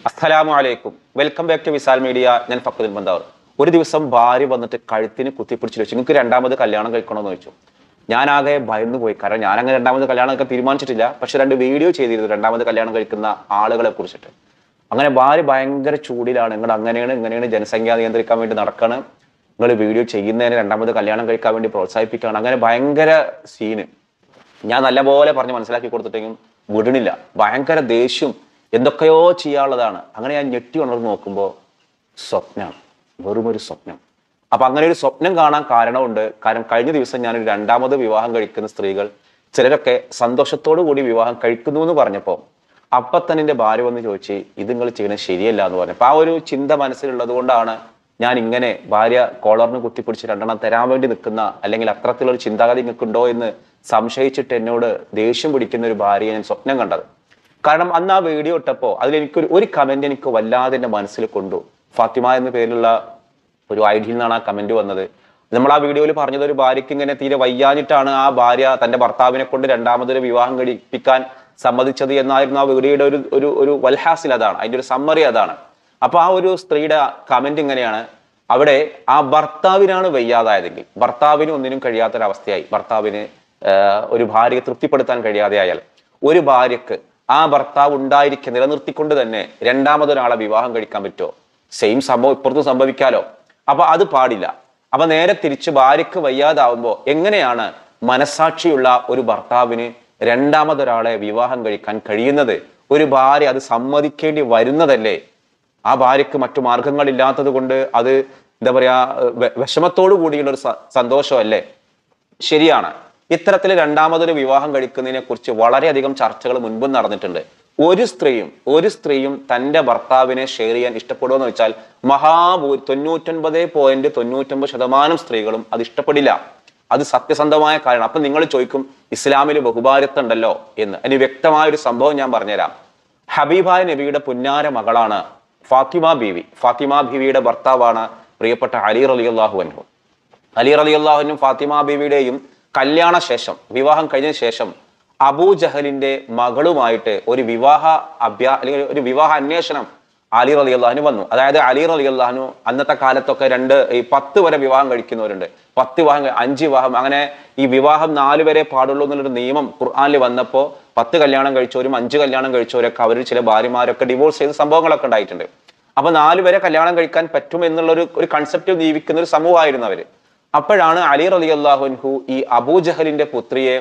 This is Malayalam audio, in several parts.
അസ്സലാമു അലൈക്കും welcome back to Visal media ഞാൻ ഫക്കുദിൻ ബന്താവർ ഒരു ദിവസം ഭാര്യ വന്നിട്ട് കഴുത്തിന് കുത്തിപ്പിടിച്ച് ചോദിച്ചു നിങ്ങൾക്ക് രണ്ടാമത് കല്യാണം കഴിക്കണമെന്ന് ചോദിച്ചു ഞാനാകെ ഭയന്നു പോയി കാരണം ഞാൻ അങ്ങനെ രണ്ടാമത് കല്യാണം കഴിക്കാൻ തീരുമാനിച്ചിട്ടില്ല പക്ഷെ രണ്ട് വീഡിയോ ചെയ്തിരുന്നു രണ്ടാമത് കല്യാണം കഴിക്കുന്ന ആളുകളെ കുറിച്ചിട്ട് അങ്ങനെ ഭാര്യ ഭയങ്കര ചൂടിലാണ് നിങ്ങൾ അങ്ങനെയാണ് ഇങ്ങനെയാണ് ജനസംഖ്യ നിയന്ത്രിക്കാൻ വേണ്ടി നടക്കണം നിങ്ങൾ വീഡിയോ ചെയ്യുന്നതിന് രണ്ടാമത് കല്യാണം കഴിക്കാൻ വേണ്ടി പ്രോത്സാഹിപ്പിക്കുകയാണ് അങ്ങനെ ഭയങ്കര സീന് ഞാൻ നല്ലപോലെ പറഞ്ഞ് മനസ്സിലാക്കി കൊടുത്തിട്ടെങ്കിലും വിടണില്ല ഭയങ്കര ദേഷ്യം എന്തൊക്കെയോ ചെയ്യാനുള്ളതാണ് അങ്ങനെ ഞാൻ ഞെട്ടി ഉണർന്ന് നോക്കുമ്പോൾ സ്വപ്നമാണ് വെറും ഒരു സ്വപ്നം അപ്പൊ അങ്ങനെ ഒരു സ്വപ്നം കാണാൻ കാരണമുണ്ട് കാരണം കഴിഞ്ഞ ദിവസം ഞാനൊരു രണ്ടാമത് വിവാഹം കഴിക്കുന്ന സ്ത്രീകൾ ചിലരൊക്കെ സന്തോഷത്തോടു കൂടി വിവാഹം കഴിക്കുന്നു എന്ന് പറഞ്ഞപ്പോൾ അപ്പൊ തന്നെ എൻ്റെ ഭാര്യ വന്ന് ചോദിച്ച് ഇത് നിങ്ങൾ ചെയ്യുന്നത് ശരിയല്ല എന്ന് പറഞ്ഞപ്പോൾ ആ ഒരു ചിന്ത മനസ്സിലുള്ളത് കൊണ്ടാണ് ഞാൻ ഇങ്ങനെ ഭാര്യ കോളറിന് കുത്തിപ്പിടിച്ച് രണ്ടെണ്ണം തരാൻ വേണ്ടി നിൽക്കുന്ന അല്ലെങ്കിൽ അത്തരത്തിലുള്ള ഒരു ചിന്താഗതി നിങ്ങൾക്കുണ്ടോ എന്ന് സംശയിച്ചിട്ട് എന്നോട് ദേഷ്യം പിടിക്കുന്ന ഒരു ഭാര്യയെ ഞാൻ സ്വപ്നം കണ്ടത് കാരണം അന്ന് ആ വീഡിയോ ഇട്ടപ്പോൾ അതിൽ എനിക്കൊരു ഒരു കമന്റ് എനിക്ക് വല്ലാതെ എൻ്റെ മനസ്സിൽ കൊണ്ടു ഫാത്തിമ എന്ന പേരിലുള്ള ഒരു ഐഡിയിൽ നിന്നാണ് ആ കമന്റ് വന്നത് നമ്മൾ ആ വീഡിയോയിൽ പറഞ്ഞത് ഒരു ഭാര്യയ്ക്ക് ഇങ്ങനെ തീരെ വയ്യാഞ്ഞിട്ടാണ് ആ ഭാര്യ തന്റെ ഭർത്താവിനെ കൊണ്ട് രണ്ടാമതൊരു വിവാഹം കഴിപ്പിക്കാൻ സമ്മതിച്ചത് എന്നായിരുന്നു ആ വീഡിയോയുടെ ഒരു ഒരു ഒരു വൽഹാസിൽ അതാണ് അതിന്റെ ഒരു സമ്മറി അതാണ് അപ്പൊ ആ ഒരു സ്ത്രീയുടെ കമന്റ് ഇങ്ങനെയാണ് അവിടെ ആ ഭർത്താവിനാണ് വയ്യാതായതെങ്കിൽ ഭർത്താവിന് ഒന്നിനും കഴിയാത്തൊരവസ്ഥയായി ഭർത്താവിന് ആഹ്, ഒരു ഭാര്യയെ തൃപ്തിപ്പെടുത്താൻ കഴിയാതെയായാൽ ഒരു ഭാര്യക്ക് ആ ഭർത്താവ് ഉണ്ടായിരിക്കെ നിലനിർത്തിക്കൊണ്ട് തന്നെ രണ്ടാമതൊരാളെ വിവാഹം കഴിക്കാൻ പറ്റുമോ സെയിം സംഭവം ഇപ്പുറത്തും സംഭവിക്കാലോ അപ്പൊ അത് പാടില്ല അപ്പൊ നേരെ തിരിച്ച് ഭാര്യക്ക് വയ്യാതാവുമ്പോൾ എങ്ങനെയാണ് മനസാക്ഷിയുള്ള ഒരു ഭർത്താവിന് രണ്ടാമതൊരാളെ വിവാഹം കഴിക്കാൻ കഴിയുന്നത് ഒരു ഭാര്യ അത് സമ്മതിക്കേണ്ടി വരുന്നതല്ലേ ആ ഭാര്യക്ക് മറ്റു മാർഗങ്ങളില്ലാത്തത് കൊണ്ട് അത് എന്താ പറയാ വെ- വിഷമത്തോടു കൂടിയുള്ള ഒരു സ- സന്തോഷമല്ലേ ശരിയാണ് ഇത്തരത്തിൽ രണ്ടാമതൊരു വിവാഹം കഴിക്കുന്നതിനെ കുറിച്ച് വളരെയധികം ചർച്ചകൾ മുൻപും നടന്നിട്ടുണ്ട് ഒരു സ്ത്രീയും ഒരു സ്ത്രീയും തന്റെ ഭർത്താവിനെ ഷെയർ ചെയ്യാൻ ഇഷ്ടപ്പെടുമെന്ന് വെച്ചാൽ മഹാഭൂ തൊണ്ണൂറ്റൊൻപത് പോയിന്റ് തൊണ്ണൂറ്റൊമ്പത് ശതമാനം സ്ത്രീകളും അത് ഇഷ്ടപ്പെടില്ല അത് സത്യസന്ധമായ കാരണം അപ്പൊ നിങ്ങൾ ചോദിക്കും ഇസ്ലാമിൽ ബഹുഭാര്യത്വം ഉണ്ടല്ലോ എന്ന് അതിന് വ്യക്തമായ ഒരു സംഭവം ഞാൻ പറഞ്ഞുതരാം ഹബീബായ നബിയുടെ പുന്നാര മകളാണ് ഫാത്തിമ ബീവി ഫാത്തിമ ബീവിയുടെ ഭർത്താവാണ് പ്രിയപ്പെട്ട അലി റലിയല്ലാഹു അൻഹു അലി റലി അള്ളാഹുനും ഫാത്തിമ ബീവിയുടെയും കല്യാണ ശേഷം വിവാഹം കഴിഞ്ഞ ശേഷം അബൂ ജഹലിന്റെ മകളുമായിട്ട് ഒരു വിവാഹ അഭ്യാ അല്ലെങ്കിൽ ഒരു വിവാഹ അന്വേഷണം അലി റലി അള്ളാഹുന് വന്നു അതായത് അലി റലി അള്ളാഹുനു അന്നത്തെ കാലത്തൊക്കെ രണ്ട് ഈ പത്ത് വരെ വിവാഹം കഴിക്കുന്നവരുണ്ട് പത്ത് വിവാഹം കഴി- അഞ്ച് വിവാഹം അങ്ങനെ ഈ വിവാഹം നാല് വരെ പാടുള്ളൂ എന്നുള്ളൊരു നിയമം ഖുർആാനിൽ വന്നപ്പോൾ പത്ത് കല്യാണം കഴിച്ചവരും അഞ്ച് കല്യാണം കഴിച്ചവരൊക്കെ അവർ ചില ഭാര്യമാരൊക്കെ ഡിവോഴ്സ് ചെയ്ത സംഭവങ്ങളൊക്കെ ഉണ്ടായിട്ടുണ്ട് അപ്പൊ നാല് വരെ കല്യാണം കഴിക്കാൻ പറ്റും എന്നുള്ള ഒരു ഒരു കൺസെപ്റ്റ് ജീവിക്കുന്ന ഒരു സമൂഹമായിരുന്നു അവര് അപ്പോഴാണ് അലി റലി അള്ളാഹുൻഹു ഈ അബൂജഹലിന്റെ പുത്രിയെ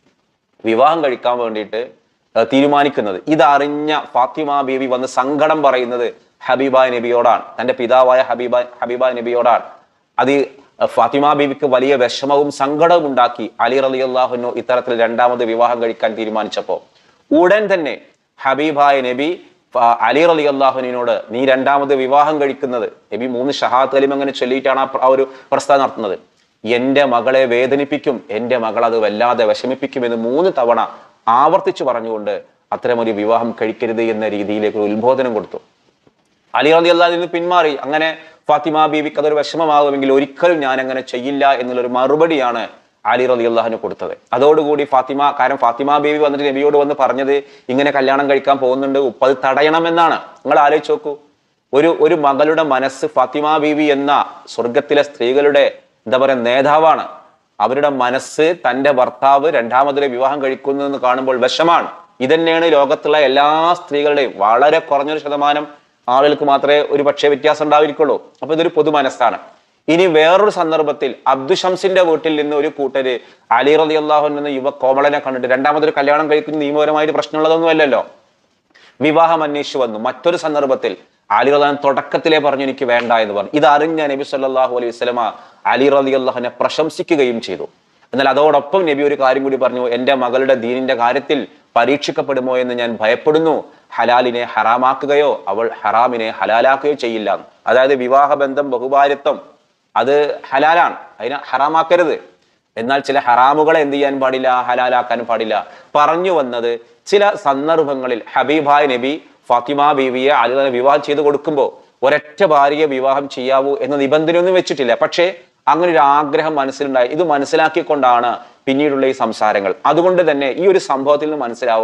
വിവാഹം കഴിക്കാൻ വേണ്ടിയിട്ട് ഏർ തീരുമാനിക്കുന്നത് ഇതറിഞ്ഞ ഫാത്തിമ ബീവി വന്ന് സങ്കടം പറയുന്നത് ഹബീബ നബിയോടാണ് തന്റെ പിതാവായ ഹബീബ ഹബീബ നബിയോടാണ് അത് ഫാത്തിമ ബീവിക്ക് വലിയ വിഷമവും സങ്കടവും ഉണ്ടാക്കി അലി റലി അള്ളാഹുനു ഇത്തരത്തിൽ രണ്ടാമത് വിവാഹം കഴിക്കാൻ തീരുമാനിച്ചപ്പോ ഉടൻ തന്നെ ഹബീബായ നബി ഫ- അലി റലി അള്ളാഹുവിനോട് നീ രണ്ടാമത് വിവാഹം കഴിക്കുന്നത് നബി മൂന്ന് ഷഹാത്ത് കലിം അങ്ങനെ ചൊല്ലിയിട്ടാണ് ആ പ്ര- ആ ഒരു പ്രസ്താവന നടത്തുന്നത് എന്റെ മകളെ വേദനിപ്പിക്കും എന്റെ മകൾ അത് വല്ലാതെ വിഷമിപ്പിക്കും എന്ന് മൂന്ന് തവണ ആവർത്തിച്ചു പറഞ്ഞുകൊണ്ട് അത്തരമൊരു വിവാഹം കഴിക്കരുത് എന്ന രീതിയിലേക്ക് ഒരു ഉത്ബോധനം കൊടുത്തു അലി റലി അള്ളാഹിൽ നിന്ന് പിന്മാറി അങ്ങനെ ഫാത്തിമ ബീവിക്ക് അതൊരു വിഷമമാകുമെങ്കിൽ ഒരിക്കലും ഞാൻ അങ്ങനെ ചെയ്യില്ല എന്നുള്ളൊരു മറുപടിയാണ് അലി റലി അള്ളാഹിന് കൊടുത്തത് അതോടുകൂടി ഫാത്തിമ കാരണം ഫാത്തിമ ബീവി വന്നിട്ട് നബിയോട് വന്ന് പറഞ്ഞത് ഇങ്ങനെ കല്യാണം കഴിക്കാൻ പോകുന്നുണ്ട് ഉപ്പ അത് തടയണമെന്നാണ് നിങ്ങൾ ആലോചിച്ച് നോക്കൂ ഒരു ഒരു മകളുടെ മനസ്സ് ഫാത്തിമ ബീവി എന്ന സ്വർഗത്തിലെ സ്ത്രീകളുടെ എന്താ പറയുക നേതാവാണ് അവരുടെ മനസ്സ് തന്റെ ഭർത്താവ് രണ്ടാമതിലെ വിവാഹം കഴിക്കുന്നു എന്ന് കാണുമ്പോൾ വിഷമാണ് ഇതന്നെയാണ് ലോകത്തുള്ള എല്ലാ സ്ത്രീകളുടെയും വളരെ കുറഞ്ഞൊരു ശതമാനം ആളുകൾക്ക് മാത്രമേ ഒരു പക്ഷേ വ്യത്യാസം ഉണ്ടായിരിക്കുള്ളൂ അപ്പൊ ഇതൊരു പൊതു മനസ്സാണ് ഇനി വേറൊരു സന്ദർഭത്തിൽ അബ്ദുഷംസിന്റെ വീട്ടിൽ നിന്ന് ഒരു കൂട്ടര് അലി റലി അള്ളാഹു എന്ന യുവ കോമളനെ കണ്ടിട്ട് രണ്ടാമതൊരു കല്യാണം കഴിക്കുന്ന നിയമപരമായിട്ട് പ്രശ്നമുള്ളതൊന്നും അല്ലല്ലോ വിവാഹം അന്വേഷിച്ചു വന്നു മറ്റൊരു സന്ദർഭത്തിൽ അലി റലാൻ തുടക്കത്തിലേ പറഞ്ഞു എനിക്ക് വേണ്ട എന്ന് പറഞ്ഞു ഇത് അറിഞ്ഞ നബി സല്ലല്ലാഹു അലൈഹി വസല്ലമ അലി റലി അള്ളാഹുനെ പ്രശംസിക്കുകയും ചെയ്തു എന്നാൽ അതോടൊപ്പം നബി ഒരു കാര്യം കൂടി പറഞ്ഞു എന്റെ മകളുടെ ദീനിന്റെ കാര്യത്തിൽ പരീക്ഷിക്കപ്പെടുമോ എന്ന് ഞാൻ ഭയപ്പെടുന്നു ഹലാലിനെ ഹറാമാക്കുകയോ അവൾ ഹറാമിനെ ഹലാലാക്കുകയോ ചെയ്യില്ല എന്ന്. അതായത് വിവാഹബന്ധം ബഹുഭാര്യത്വം അത് ഹലാലാണ് അതിനെ ഹറാമാക്കരുത് എന്നാൽ ചില ഹറാമുകളെ എന്ത് ചെയ്യാൻ പാടില്ല ഹലാലാക്കാൻ പാടില്ല പറഞ്ഞു വന്നത് ചില സന്ദർഭങ്ങളിൽ ഹബീബായ് നബി ഫാത്തിമ ബീവിയെ അലി വിവാഹം ചെയ്തു കൊടുക്കുമ്പോൾ ഒരൊറ്റ ഭാര്യയെ വിവാഹം ചെയ്യാവൂ എന്ന നിബന്ധനയൊന്നും വെച്ചിട്ടില്ല പക്ഷേ അങ്ങനെ ഒരു ആഗ്രഹം മനസ്സിലുണ്ടായി ഇത് മനസ്സിലാക്കിക്കൊണ്ടാണ് പിന്നീടുള്ള ഈ സംസാരങ്ങൾ അതുകൊണ്ട് തന്നെ ഈ ഒരു സംഭവത്തിൽ നിന്ന് മനസ്സിലാവും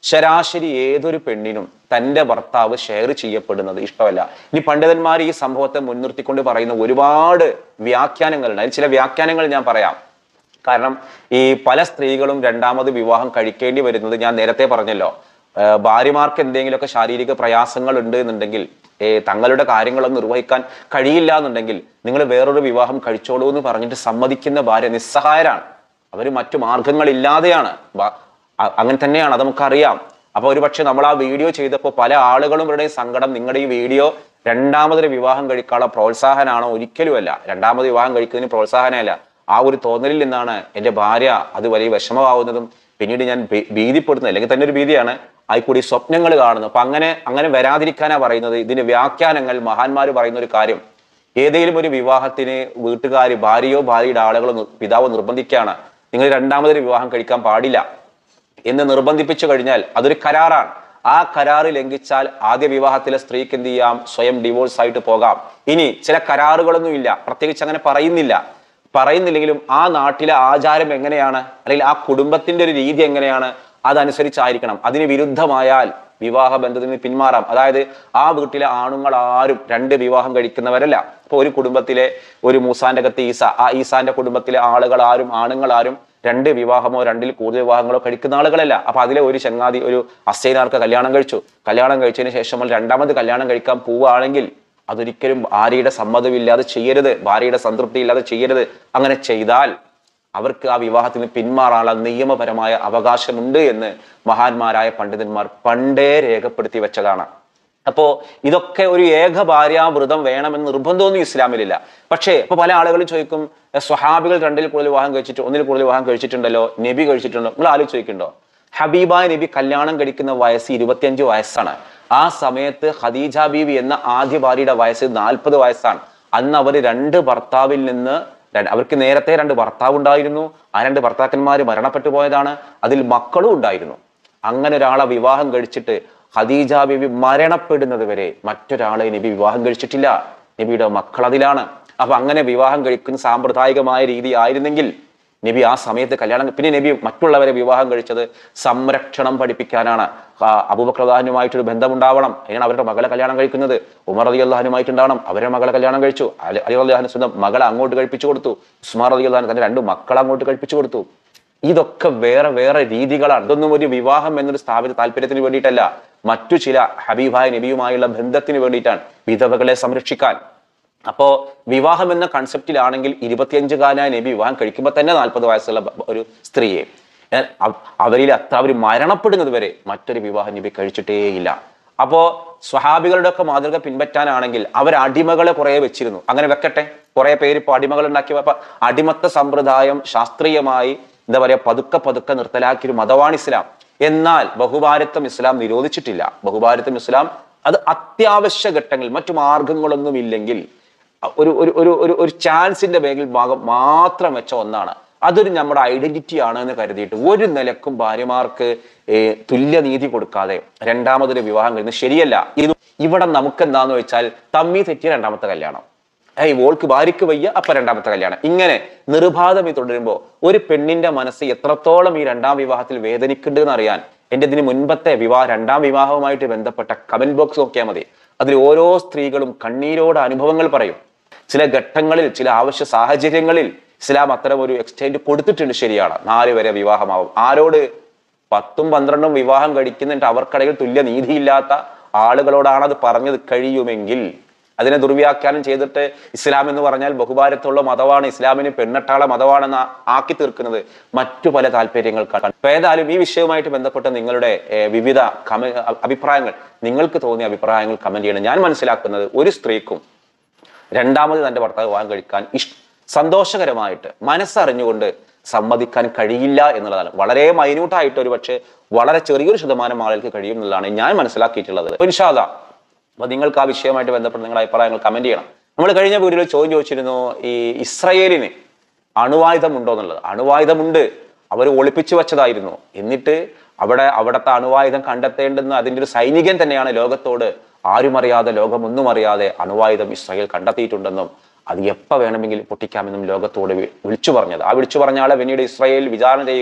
ശരാശരി ഏതൊരു പെണ്ണിനും തന്റെ ഭർത്താവ് ഷെയർ ചെയ്യപ്പെടുന്നത് ഇഷ്ടമല്ല ഇനി പണ്ഡിതന്മാർ ഈ സംഭവത്തെ മുൻനിർത്തിക്കൊണ്ട് പറയുന്ന ഒരുപാട് വ്യാഖ്യാനങ്ങളുണ്ട് അതിൽ ചില വ്യാഖ്യാനങ്ങൾ ഞാൻ പറയാം കാരണം ഈ പല സ്ത്രീകളും രണ്ടാമത് വിവാഹം കഴിക്കേണ്ടി വരുന്നത് ഞാൻ നേരത്തെ പറഞ്ഞല്ലോ ആ, ഭാര്യമാർക്ക് എന്തെങ്കിലുമൊക്കെ ശാരീരിക പ്രയാസങ്ങൾ ഉണ്ട് എന്നുണ്ടെങ്കിൽ ഏ, തങ്ങളുടെ കാര്യങ്ങളൊന്നും നിർവഹിക്കാൻ കഴിയില്ല എന്നുണ്ടെങ്കിൽ നിങ്ങൾ വേറൊരു വിവാഹം കഴിച്ചോളൂ എന്ന് പറഞ്ഞിട്ട് സമ്മതിക്കുന്ന ഭാര്യ നിസ്സഹായരാണ് അവർ മറ്റു മാർഗങ്ങളില്ലാതെയാണ് ബ- അ- അങ്ങനെ തന്നെയാണ് അത് നമുക്കറിയാം അപ്പൊ ഒരു പക്ഷെ നമ്മൾ ആ വീഡിയോ ചെയ്തപ്പോൾ പല ആളുകളും ഇവരുടെ സങ്കടം നിങ്ങളുടെ ഈ വീഡിയോ രണ്ടാമതൊരു വിവാഹം കഴിക്കാനുള്ള പ്രോത്സാഹനമാണോ ഒരിക്കലുമല്ല രണ്ടാമത് വിവാഹം കഴിക്കുന്നതിന് പ്രോത്സാഹനമല്ല ആ ഒരു തോന്നലിൽ നിന്നാണ് എൻ്റെ ഭാര്യ അത് വലിയ വിഷമമാവുന്നതും പിന്നീട് ഞാൻ ഭീ- ഭീതിപ്പെടുന്നത് അല്ലെങ്കിൽ തന്നെ ഒരു ഭീതിയാണ് ആയിക്കൂടി സ്വപ്നങ്ങൾ കാണുന്നു അപ്പൊ അങ്ങനെ അങ്ങനെ വരാതിരിക്കാനാ പറയുന്നത് ഇതിന് വ്യാഖ്യാനങ്ങൾ മഹാന്മാർ പറയുന്ന ഒരു കാര്യം ഏതെങ്കിലും ഒരു വിവാഹത്തിന് വീട്ടുകാർ ഭാര്യയോ ഭാര്യയുടെ ആളുകളോ നി- പിതാവോ നിർബന്ധിക്കുകയാണ് നിങ്ങൾ രണ്ടാമതൊരു വിവാഹം കഴിക്കാൻ പാടില്ല എന്ന് നിർബന്ധിപ്പിച്ചു കഴിഞ്ഞാൽ അതൊരു കരാറാണ് ആ കരാറ് ലംഘിച്ചാൽ ആദ്യ വിവാഹത്തിലെ സ്ത്രീക്ക് എന്ത് ചെയ്യാം സ്വയം ഡിവോഴ്സ് ആയിട്ട് പോകാം ഇനി ചില കരാറുകളൊന്നും ഇല്ല പ്രത്യേകിച്ച് അങ്ങനെ പറയുന്നില്ല പറയുന്നില്ലെങ്കിലും ആ നാട്ടിലെ ആചാരം എങ്ങനെയാണ് അല്ലെങ്കിൽ ആ കുടുംബത്തിന്റെ ഒരു രീതി എങ്ങനെയാണ് അതനുസരിച്ചായിരിക്കണം അതിന് വിരുദ്ധമായാൽ വിവാഹ ബന്ധത്തിൽ നിന്ന് പിന്മാറാം അതായത് ആ വീട്ടിലെ ആണുങ്ങൾ ആരും രണ്ട് വിവാഹം കഴിക്കുന്നവരല്ല ഇപ്പൊ ഒരു കുടുംബത്തിലെ ഒരു മൂസാന്റെ കത്ത് ഈസ ആ ഈസാന്റെ കുടുംബത്തിലെ ആളുകൾ ആരും ആണുങ്ങൾ ആരും രണ്ട് വിവാഹമോ രണ്ടിൽ കൂടുതൽ വിവാഹങ്ങളോ കഴിക്കുന്ന ആളുകളല്ല അപ്പൊ അതിലെ ഒരു ചങ്ങാതി ഒരു അസൈനാർക്ക് കല്യാണം കഴിച്ചു കല്യാണം കഴിച്ചതിന് ശേഷം അവൾ രണ്ടാമത് കല്യാണം കഴിക്കാൻ പോവുകയാണെങ്കിൽ അതൊരിക്കലും ഭാര്യയുടെ സമ്മതമില്ലാതെ ചെയ്യരുത് ഭാര്യയുടെ സംതൃപ്തി ഇല്ലാതെ ചെയ്യരുത് അങ്ങനെ ചെയ്താൽ അവർക്ക് ആ വിവാഹത്തിൽ നിന്ന് പിന്മാറാനുള്ള നിയമപരമായ അവകാശമുണ്ട് എന്ന് മഹാന്മാരായ പണ്ഡിതന്മാർ പണ്ടേ രേഖപ്പെടുത്തി വെച്ചതാണ് അപ്പോ ഇതൊക്കെ ഒരു ഏക ഭാര്യാവൃതം വേണമെന്ന് നിർബന്ധമൊന്നും ഇസ്ലാമിലില്ല പക്ഷേ ഇപ്പൊ പല ആളുകളും ചോദിക്കും "എ, സ്വഹാബികൾ രണ്ടിൽ കൂടുതൽ വിവാഹം കഴിച്ചിട്ട് ഒന്നിൽ കൂടുതൽ വിവാഹം കഴിച്ചിട്ടുണ്ടല്ലോ നബി കഴിച്ചിട്ടുണ്ടോ നിങ്ങൾ ആലോചിച്ച് ചോദിക്കുന്നുണ്ടോ ഹബീബായ നബി കല്യാണം കഴിക്കുന്ന വയസ്സ് ഇരുപത്തിയഞ്ച് വയസ്സാണ് ആ സമയത്ത് ഖദീജ ബീവി എന്ന ആദ്യ ഭാര്യയുടെ വയസ്സ് നാൽപ്പത് വയസ്സാണ് അന്ന് അവർ രണ്ട് ഭർത്താവിൽ നിന്ന് രണ്ട് അവർക്ക് നേരത്തെ രണ്ട് ഭർത്താവ് ഉണ്ടായിരുന്നു ആ രണ്ട് ഭർത്താക്കന്മാർ മരണപ്പെട്ടു പോയതാണ് അതിൽ മക്കളും ഉണ്ടായിരുന്നു അങ്ങനെ ഒരാളെ വിവാഹം കഴിച്ചിട്ട് ഖദീജ ബിബി മരണപ്പെടുന്നത് വരെ മറ്റൊരാളെ നബി വിവാഹം കഴിച്ചിട്ടില്ല നബിയുടെ മക്കൾ അതിലാണ് അപ്പൊ അങ്ങനെ വിവാഹം കഴിക്കുന്ന സാമ്പ്രദായികമായ രീതി ആയിരുന്നെങ്കിൽ നബി ആ സമയത്ത് കല്യാണം പിന്നെ നബി മറ്റുള്ളവരെ വിവാഹം കഴിച്ചത് സംരക്ഷണം പഠിപ്പിക്കാനാണ് ആ, അബൂബക്രദാനുമായിട്ടൊരു ബന്ധമുണ്ടാവണം അതിനാണ് അവരുടെ മകളെ കല്യാണം കഴിക്കുന്നത് ഉമർ അലി അള്ളഹാനുമായിട്ടുണ്ടാവണം അവരുടെ മകളെ കല്യാണം കഴിച്ചു അലി അലി അള്ളഹാൻ സ്വന്തം മകളെ അങ്ങോട്ട് കഴിപ്പിച്ചു കൊടുത്തു ഉസ്മാർ അലി അള്ളഹാൻ തന്റെ രണ്ട് മക്കളെ അങ്ങോട്ട് കഴിപ്പിച്ചു കൊടുത്തു ഇതൊക്കെ വേറെ വേറെ രീതികളാണ് ഇതൊന്നും ഒരു വിവാഹം എന്നൊരു സ്ഥാപിത താല്പര്യത്തിന് വേണ്ടിയിട്ടല്ല മറ്റു ചില ഹബീബായ നബിയുമായുള്ള ബന്ധത്തിന് വേണ്ടിയിട്ടാണ് വിധവകളെ സംരക്ഷിക്കാൻ അപ്പോ വിവാഹം എന്ന കൺസെപ്റ്റിലാണെങ്കിൽ ഇരുപത്തിയഞ്ചുകാലായ നബി വിവാഹം കഴിക്കുമ്പോൾ തന്നെ നാൽപ്പത് വയസ്സുള്ള ബ- ഒരു സ്ത്രീയെ എന്നാൽ അവ- അവരിൽ അത്ര അവർ മരണപ്പെടുന്നത് വരെ മറ്റൊരു വിവാഹം നബി കഴിച്ചിട്ടേയില്ല അപ്പോ സ്വഹാബികളുടെ ഒക്കെ മാതൃക പിൻപറ്റാനാണെങ്കിൽ അവർ അടിമകളെ കുറെ വെച്ചിരുന്നു അങ്ങനെ വെക്കട്ടെ കുറെ പേര് ഇപ്പൊ അടിമകൾ ഉണ്ടാക്കി അപ്പൊ അടിമത്ത സമ്പ്രദായം ശാസ്ത്രീയമായി എന്താ പറയാ പതുക്കെ പതുക്കെ നിർത്തലാക്കിയ ഒരു മതമാണ് ഇസ്ലാം എന്നാൽ ബഹുഭാരത്വം ഇസ്ലാം നിരോധിച്ചിട്ടില്ല ബഹുഭാരത്വം ഇസ്ലാം അത് അത്യാവശ്യ ഘട്ടങ്ങളിൽ മറ്റു മാർഗങ്ങളൊന്നും ഇല്ലെങ്കിൽ ഒരു ഒരു ഒരു ഒരു ഒരു ചാൻസിന്റെ മേഖല ഭാഗം മാത്രം വെച്ച ഒന്നാണ് അതൊരു നമ്മുടെ ഐഡന്റിറ്റി ആണ് എന്ന് കരുതിയിട്ട് ഒരു നിലക്കും ഭാര്യമാർക്ക് ഏ, തുല്യനീതി കൊടുക്കാതെ രണ്ടാമതൊരു വിവാഹം കഴിയുന്നത് ശരിയല്ല ഇത് ഇവിടെ നമുക്ക് എന്താന്ന് വെച്ചാൽ തമ്മി തെറ്റിയ രണ്ടാമത്തെ കല്യാണം ഏയ് ഓൾക്ക് ഭാര്യയ്ക്ക് വയ്യ അപ്പൊ രണ്ടാമത്തെ കല്യാണം ഇങ്ങനെ നിർബാധം ഈ തുടരുമ്പോ ഒരു പെണ്ണിന്റെ മനസ്സ് എത്രത്തോളം ഈ രണ്ടാം വിവാഹത്തിൽ വേദനിക്കുന്നുണ്ടെന്ന് അറിയാൻ എന്റെ ഇതിന് മുൻപത്തെ വിവാഹ രണ്ടാം വിവാഹവുമായിട്ട് ബന്ധപ്പെട്ട കമന്റ് ബോക്സ് നോക്കിയാൽ മതി അതിൽ ഓരോ സ്ത്രീകളും കണ്ണീരോട് അനുഭവങ്ങൾ പറയും ചില ഘട്ടങ്ങളിൽ ചില ആവശ്യ സാഹചര്യങ്ങളിൽ ഇസ്ലാം അത്തരം ഒരു എക്സ്റ്റേഞ്ച് കൊടുത്തിട്ടുണ്ട് ശരിയാണ് നാല് വരെ വിവാഹമാവും ആരോട് പത്തും പന്ത്രണ്ടും വിവാഹം കഴിക്കുന്നുണ്ട് അവർക്കിടയിൽ തുല്യ നീതിയില്ലാത്ത ആളുകളോടാണ് അത് പറഞ്ഞത് കഴിയുമെങ്കിൽ അതിനെ ദുർവ്യാഖ്യാനം ചെയ്തിട്ട് ഇസ്ലാം എന്ന് പറഞ്ഞാൽ ബഹുഭാരത്തുള്ള മതമാണ് ഇസ്ലാമിന് പെണ്ണട്ടാള മതമാണെന്ന് ആ- ആക്കി തീർക്കുന്നത് മറ്റു പല താല്പര്യങ്ങൾക്കാണ് അപ്പൊ ഏതായാലും ഈ വിഷയവുമായിട്ട് ബന്ധപ്പെട്ട നിങ്ങളുടെ ഏർ, വിവിധ കമ അഭിപ്രായങ്ങൾ നിങ്ങൾക്ക് തോന്നിയ അഭിപ്രായങ്ങൾ കമന്റ് ചെയ്യണം ഞാൻ മനസ്സിലാക്കുന്നത് ഒരു സ്ത്രീക്കും രണ്ടാമത് തന്റെ ഭർത്താവ് വിവാഹം കഴിക്കാൻ ഇഷ് സന്തോഷകരമായിട്ട് മനസ്സറിഞ്ഞുകൊണ്ട് സമ്മതിക്കാൻ കഴിയില്ല എന്നുള്ളതാണ് വളരെ മൈന്യൂട്ടായിട്ട് ഒരു പക്ഷേ വളരെ ചെറിയൊരു ശതമാനം ആളുകൾക്ക് കഴിയും എന്നുള്ളതാണ് ഞാൻ മനസ്സിലാക്കിയിട്ടുള്ളത് അപ്പൊ ഇൻഷാല്ല അപ്പൊ നിങ്ങൾക്ക് ആ വിഷയമായിട്ട് ബന്ധപ്പെട്ട് നിങ്ങളുടെ അഭിപ്രായങ്ങൾ കമന്റ് ചെയ്യണം നമ്മൾ കഴിഞ്ഞ വീഡിയോയിൽ ചോദ്യം ചോദിച്ചിരുന്നു ഈ ഇസ്രയേലിന് അണുവായുധം ഉണ്ടോ എന്നുള്ളത് അണുവായുധമുണ്ട് അവർ ഒളിപ്പിച്ചു വെച്ചതായിരുന്നു എന്നിട്ട് അവിടെ അവിടുത്തെ അണുവായുധം കണ്ടെത്തേണ്ടുന്ന അതിൻ്റെ ഒരു സൈനികൻ തന്നെയാണ് ലോകത്തോട് ആരും അറിയാതെ ലോകമൊന്നും അറിയാതെ അണുവായുധം ഇസ്രായേൽ കണ്ടെത്തിയിട്ടുണ്ടെന്നും അത് എപ്പോൾ വേണമെങ്കിലും പൊട്ടിക്കാമെന്നും ലോകത്തോട് വി- വിളിച്ചു പറഞ്ഞത് ആ വിളിച്ചു പറഞ്ഞ ആളെ പിന്നീട് ഇസ്രായേൽ വിചാരണ ചെയ്യുകയും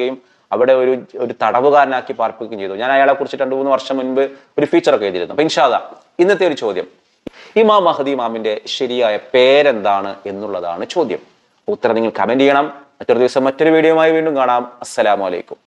അവിടെ ഒരു ഒരു തടവുകാരനാക്കി പാർപ്പിക്കുകയും ചെയ്തു ഞാൻ അയാളെ കുറിച്ച് രണ്ട് മൂന്ന് വർഷം മുൻപ് ഒരു ഫീച്ചറൊക്കെ എഴുതിയിരുന്നു അപ്പൊ ഇൻഷാദ ഇന്നത്തെ ഒരു ചോദ്യം ഇമാം മഹദി ഇമാമിന്റെ ശരിയായ പേരെന്താണ് എന്നുള്ളതാണ് ചോദ്യം ഉത്തരം നിങ്ങൾ കമന്റ് ചെയ്യണം മറ്റൊരു ദിവസം മറ്റൊരു വീഡിയോയുമായി വീണ്ടും കാണാം അസ്സലാമു അലൈക്കും